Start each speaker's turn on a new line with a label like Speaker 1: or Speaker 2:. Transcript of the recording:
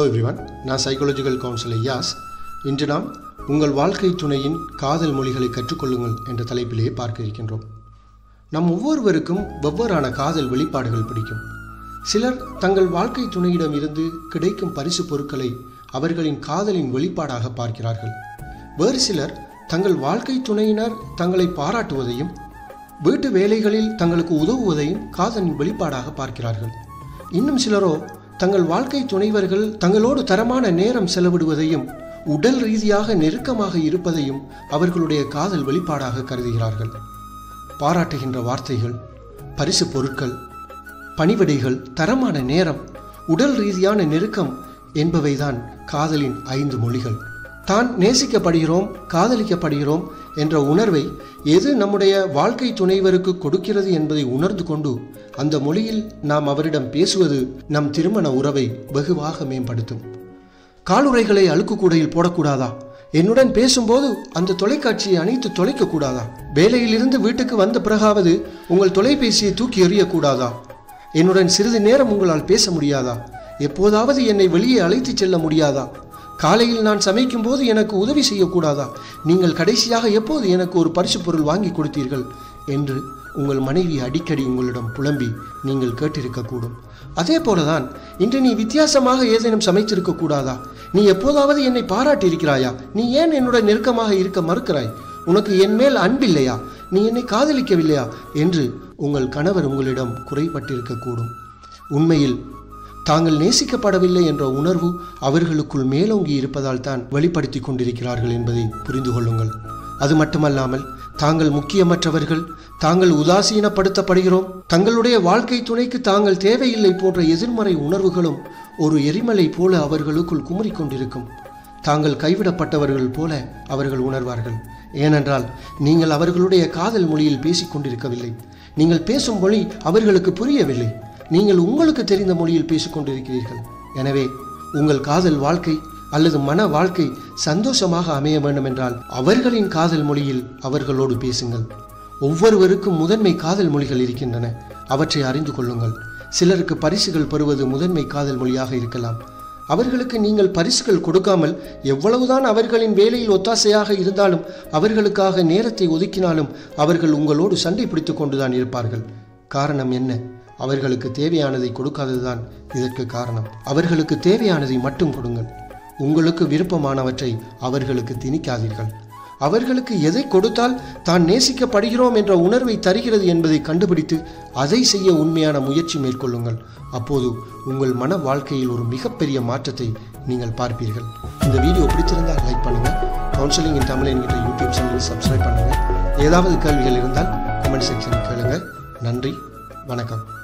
Speaker 1: everyone நான் psychological councillor யாஸ் இன்று நாம் உங்கள் வாழ்க்கை துணையின் காதல் மொழிகளை கற்றுக்கொள்ளுங்கள் என்ற தலைப்பிலேயே பார்க்க இருக்கின்றோம் நம் ஒவ்வொருவருக்கும் வெவ்வேறான காதல் வெளிப்பாடுகள் பிடிக்கும் சிலர் தங்கள் வாழ்க்கை துணையிடம் இருந்து கிடைக்கும் பரிசு பொருட்களை அவர்களின் காதலின் வெளிப்பாடாக பார்க்கிறார்கள் வேறு சிலர் தங்கள் வாழ்க்கை துணையினர் தங்களை பாராட்டுவதையும் வீட்டு வேலைகளில் தங்களுக்கு உதவுவதையும் காதலின் வெளிப்பாடாக பார்க்கிறார்கள் இன்னும் சிலரோ தங்கள் வாழ்க்கை துணைவர்கள் தங்களோடு தரமான நேரம் செலவிடுவதையும் உடல் ரீதியாக நெருக்கமாக இருப்பதையும் அவர்களுடைய காதல் வெளிப்பாடாக கருதுகிறார்கள் பாராட்டுகின்ற வார்த்தைகள் பரிசு பொருட்கள் பணிவிடைகள் தரமான நேரம் உடல் ரீதியான நெருக்கம் என்பவைதான் காதலின் ஐந்து மொழிகள் தான் நேசிக்கப்படுகிறோம் காதலிக்கப்படுகிறோம் என்ற உணர்வை எது நம்முடைய வாழ்க்கை துணைவருக்கு கொடுக்கிறது என்பதை உணர்ந்து கொண்டு அந்த மொழியில் நாம் அவரிடம் பேசுவது நம் திருமண உறவை வெகுவாக மேம்படுத்தும் காலுறைகளை அழுக்கு கூடையில் போடக்கூடாதா என்னுடன் பேசும்போது அந்த தொலைக்காட்சியை அணைத்து தொலைக்க கூடாதா வேலையிலிருந்து வீட்டுக்கு வந்த பிறகாவது உங்கள் தொலைபேசியை தூக்கி எறியக்கூடாதா என்னுடன் சிறிது நேரம் உங்களால் பேச முடியாதா எப்போதாவது என்னை வெளியே அழைத்துச் செல்ல முடியாதா காலையில் நான் சமைக்கும் போது எனக்கு உதவி செய்யக்கூடாதா நீங்கள் கடைசியாக எப்போது எனக்கு ஒரு பரிசு பொருள் வாங்கி கொடுத்தீர்கள் என்று உங்கள் மனைவி அடிக்கடி உங்களிடம் புலம்பி நீங்கள் கேட்டிருக்கக்கூடும் அதே போலதான் இன்று நீ வித்தியாசமாக ஏதேனும் சமைத்திருக்க கூடாதா நீ எப்போதாவது என்னை பாராட்டி இருக்கிறாயா நீ ஏன் என்னுடன் நெருக்கமாக இருக்க மறுக்கிறாய் உனக்கு என் மேல் அன்பில்லையா நீ என்னை காதலிக்கவில்லையா என்று உங்கள் கணவர் உங்களிடம் குறைபட்டிருக்கக்கூடும் உண்மையில் தாங்கள் நேசிக்கப்படவில்லை என்ற உணர்வு அவர்களுக்குள் மேலோங்கி இருப்பதால் தான் வெளிப்படுத்தி கொண்டிருக்கிறார்கள் என்பதை புரிந்து கொள்ளுங்கள் அது மட்டுமல்லாமல் தாங்கள் முக்கியமற்றவர்கள் தாங்கள் உதாசீனப்படுத்தப்படுகிறோம் தங்களுடைய வாழ்க்கை துணைக்கு தாங்கள் தேவையில்லை போன்ற எதிர்மறை உணர்வுகளும் ஒரு எரிமலை போல அவர்களுக்குள் குமுறிக் கொண்டிருக்கும் தாங்கள் கைவிடப்பட்டவர்கள் போல அவர்கள் உணர்வார்கள் ஏனென்றால் நீங்கள் அவர்களுடைய காதல் மொழியில் பேசிக் கொண்டிருக்கவில்லை நீங்கள் பேசும் மொழி அவர்களுக்கு புரியவில்லை நீங்கள் உங்களுக்கு தெரிந்த மொழியில் பேசிக் கொண்டிருக்கிறீர்கள் எனவே உங்கள் காதல் வாழ்க்கை அல்லது மன வாழ்க்கை சந்தோஷமாக அமைய வேண்டும் என்றால் அவர்களின் காதல் மொழியில் அவர்களோடு பேசுங்கள் ஒவ்வொருவருக்கும் முதன்மை காதல் மொழிகள் இருக்கின்றன அவற்றை அறிந்து கொள்ளுங்கள் சிலருக்கு பரிசுகள் பெறுவது முதன்மை காதல் மொழியாக இருக்கலாம் அவர்களுக்கு நீங்கள் பரிசுகள் கொடுக்காமல் எவ்வளவுதான் அவர்களின் வேலையில் ஒத்தாசையாக இருந்தாலும் அவர்களுக்காக நேரத்தை ஒதுக்கினாலும் அவர்கள் உங்களோடு சண்டை பிடித்து கொண்டுதான் இருப்பார்கள் காரணம் என்ன அவர்களுக்கு தேவையானதை கொடுக்காததுதான் இதற்கு காரணம் அவர்களுக்கு தேவையானதை மட்டும் கொடுங்கள் உங்களுக்கு விருப்பமானவற்றை அவர்களுக்கு திணிக்காதீர்கள் அவர்களுக்கு எதை கொடுத்தால் தான் நேசிக்கப்படுகிறோம் என்ற உணர்வை தருகிறது என்பதை கண்டுபிடித்து அதை செய்ய உண்மையான முயற்சி மேற்கொள்ளுங்கள் அப்போது உங்கள் மன வாழ்க்கையில் ஒரு மிகப்பெரிய மாற்றத்தை நீங்கள் பார்ப்பீர்கள் இந்த வீடியோ பிடிச்சிருந்தால் லைக் பண்ணுங்கள் கவுன்சிலிங் இன் தமிழ் என்கிற யூடியூப் சேனலை சப்ஸ்கிரைப் பண்ணுங்கள் ஏதாவது கேள்விகள் இருந்தால் கமெண்ட் செக்ஷனில் கேளுங்க நன்றி வணக்கம்